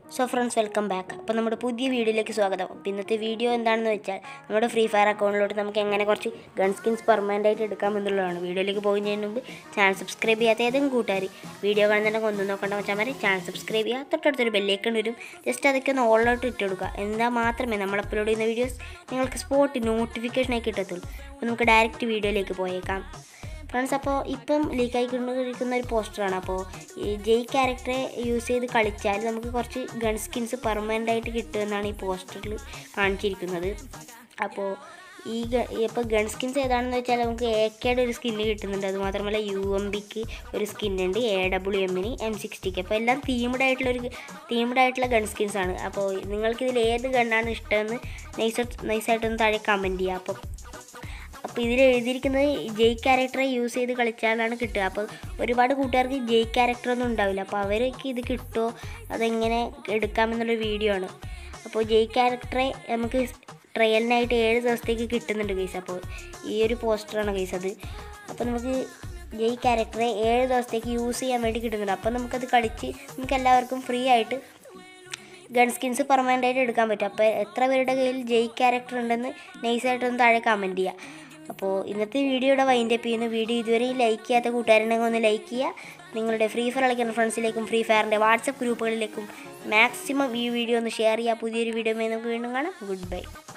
so friends welcome back അപ്പോൾ നമ്മുടെ പുതിയ വീഡിയോയിലേക്ക് സ്വാഗതം അപ്പോൾ ഇന്നത്തെ വീഡിയോ എന്താണെന്ന് വെച്ചാൽ നമ്മുടെ ഫ്രീ ഫയർ അക്കൗണ്ടിലോട്ട് നമുക്ക് എങ്ങനെ കുറച്ച് ഗൺ സ്കിൻസ് പെർമനൻ്റ് ആയിട്ട് എടുക്കാം എന്നുള്ളതാണ് വീഡിയോയിലേക്ക് പോകുന്നതിന് മുമ്പ് ചാനൽ സബ്സ്ക്രൈബ് ചെയ്യാത്ത ഏതെങ്കിലും കൂട്ടുകാർ വീഡിയോ കാണുന്നതിനെ ഒന്നും നോക്കണ്ട വെച്ചാൽ മതി ചാനൽ സബ്സ്ക്രൈബ് ചെയ്യുക തൊട്ടടുത്തൊരു ബെല്ലേക്കൺ വരും ജസ്റ്റ് അതൊക്കെ ഒന്ന് ഓളിലോട്ട് ഇട്ട് കൊടുക്കുക എന്നാൽ മാത്രമേ നമ്മൾ അപ്ലോഡ് ചെയ്യുന്ന വീഡിയോസ് നിങ്ങൾക്ക് സ്പോട്ട് നോട്ടിഫിക്കേഷനായി കിട്ടത്തുള്ളൂ അപ്പോൾ നമുക്ക് ഡയറക്റ്റ് വീഡിയോയിലേക്ക് പോയേക്കാം ഫ്രണ്ട്സ് അപ്പോൾ ഇപ്പം ലീക്കായിക്കൊണ്ടിരിക്കുന്ന ഒരു പോസ്റ്ററാണ് അപ്പോൾ ഈ ജെയ് ക്യാരക്ടറെ യൂസ് ചെയ്ത് കളിച്ചാൽ നമുക്ക് കുറച്ച് ഗൺ സ്കിൻസ് പെർമനൻ്റ് ആയിട്ട് കിട്ടുമെന്നാണ് ഈ പോസ്റ്ററിൽ കാണിച്ചിരിക്കുന്നത് അപ്പോൾ ഈ ഇപ്പോൾ ഗൺ സ്കിൻസ് ഏതാണെന്ന് വെച്ചാൽ നമുക്ക് എ കെയുടെ ഒരു സ്കിന്ന് കിട്ടുന്നുണ്ട് അതുമാത്രമല്ല യു എം ബിക്ക് ഒരു സ്കിന്നുണ്ട് എ ഡബ്ല്യു എമ്മിന് എം സിക്സ്റ്റിക്ക് അപ്പോൾ എല്ലാം തീംഡ് ആയിട്ടുള്ള ഒരു തീംഡ് ആയിട്ടുള്ള ഗൺ സ്കിൻസ് ആണ് അപ്പോൾ നിങ്ങൾക്കിതിൽ ഏത് ഗണ്ണാണ് ഇഷ്ടമെന്ന് നൈസ് നൈസായിട്ടൊന്ന് താഴെ കമൻറ്റ് ചെയ്യുക അപ്പോൾ അപ്പോൾ ഇതിൽ എഴുതിയിരിക്കുന്നത് ജെയ് ക്യാരക്ടറെ യൂസ് ചെയ്ത് കളിച്ചാലാണ് കിട്ടുക അപ്പോൾ ഒരുപാട് കൂട്ടുകാർക്ക് ജെയ് ക്യാരക്ടറൊന്നും ഉണ്ടാവില്ല അപ്പോൾ അവർക്ക് ഇത് കിട്ടുമോ അതെങ്ങനെ എടുക്കാമെന്നുള്ള വീഡിയോ ആണ് അപ്പോൾ ജെയ് ക്യാരക്ടറെ നമുക്ക് ട്രയലിനായിട്ട് ഏഴ് ദിവസത്തേക്ക് കിട്ടുന്നുണ്ട് കേസ് അപ്പോൾ ഈ ഒരു പോസ്റ്ററാണ് കേസ് അത് അപ്പോൾ നമുക്ക് ജെയ് ക്യാരക്ടറെ ഏഴ് ദിവസത്തേക്ക് യൂസ് ചെയ്യാൻ വേണ്ടി കിട്ടുന്നുണ്ട് അപ്പോൾ നമുക്കത് കളിച്ച് നമുക്ക് എല്ലാവർക്കും ഫ്രീ ആയിട്ട് ഗൺ സ്കിൻസ് പെർമനൻ്റ് ആയിട്ട് എടുക്കാൻ പറ്റും അപ്പോൾ എത്ര പേരുടെ കയ്യിൽ ജെയ് ക്യാരക്ടർ ഉണ്ടെന്ന് നൈസായിട്ടൊന്ന് താഴെ കമൻറ്റ് ചെയ്യുക അപ്പോൾ ഇന്നത്തെ വീഡിയോയുടെ വൈൻഡ് അപ്പ് ചെയ്യുന്നു വീഡിയോ ഇതുവരെയും ലൈക്ക് ചെയ്യാത്ത കൂട്ടുകാരുണ്ടെങ്കിൽ ഒന്ന് ലൈക്ക് ചെയ്യുക നിങ്ങളുടെ ഫ്രീ ഫയർ കളിക്കുന്ന ഫ്രണ്ട്സിലേക്കും ഫ്രീ ഫയറിൻ്റെ വാട്സപ്പ് ഗ്രൂപ്പുകളിലേക്കും മാക്സിമം ഈ വീഡിയോ ഒന്ന് ഷെയർ ചെയ്യുക പുതിയൊരു വീഡിയോ നമുക്ക് വീണ്ടും കാണാം ഗുഡ് ബൈ